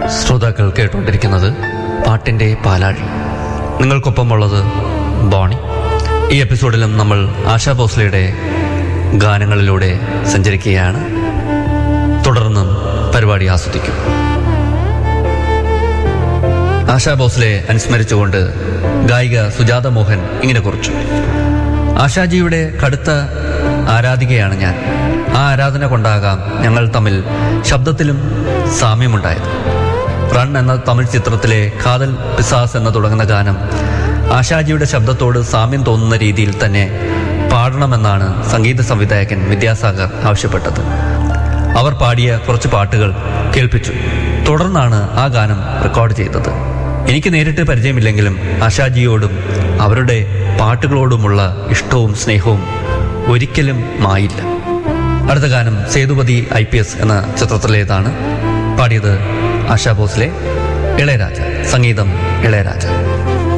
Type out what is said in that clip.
ശ്രോതാക്കൾ കേട്ടുകൊണ്ടിരിക്കുന്നത് പാട്ടിൻ്റെ പാലാഴി നിങ്ങൾക്കൊപ്പമുള്ളത് ബോണി ഈ എപ്പിസോഡിലും നമ്മൾ ആശാ ഭോസ്ലയുടെ ഗാനങ്ങളിലൂടെ സഞ്ചരിക്കുകയാണ് തുടർന്നും പരിപാടി ആസ്വദിക്കും ആശാ ഭോസ്ലെ അനുസ്മരിച്ചുകൊണ്ട് ഗായിക സുജാത മോഹൻ ഇങ്ങനെ കുറിച്ചു ആശാജിയുടെ കടുത്ത ആരാധികയാണ് ഞാൻ ആ ആരാധന കൊണ്ടാകാം ഞങ്ങൾ തമ്മിൽ ശബ്ദത്തിലും സാമ്യമുണ്ടായത് റൺ എന്ന തമിഴ് ചിത്രത്തിലെ കാതൽ പിസാസ് എന്ന് തുടങ്ങുന്ന ഗാനം ആശാജിയുടെ ശബ്ദത്തോട് സാമ്യം തോന്നുന്ന രീതിയിൽ തന്നെ പാടണമെന്നാണ് സംഗീത സംവിധായകൻ വിദ്യാസാഗർ ആവശ്യപ്പെട്ടത് അവർ പാടിയ കുറച്ച് പാട്ടുകൾ കേൾപ്പിച്ചു തുടർന്നാണ് ആ ഗാനം റെക്കോർഡ് ചെയ്തത് എനിക്ക് നേരിട്ട് പരിചയമില്ലെങ്കിലും ആശാജിയോടും അവരുടെ പാട്ടുകളോടുമുള്ള ഇഷ്ടവും സ്നേഹവും ഒരിക്കലും മായില്ല അടുത്ത ഗാനം സേതുപതി ഐ പി എസ് എന്ന ചിത്രത്തിലേതാണ് പാടിയത് ആശാ ഭോസ്ലെ ഇളയരാജ സംഗീതം ഇളയരാജ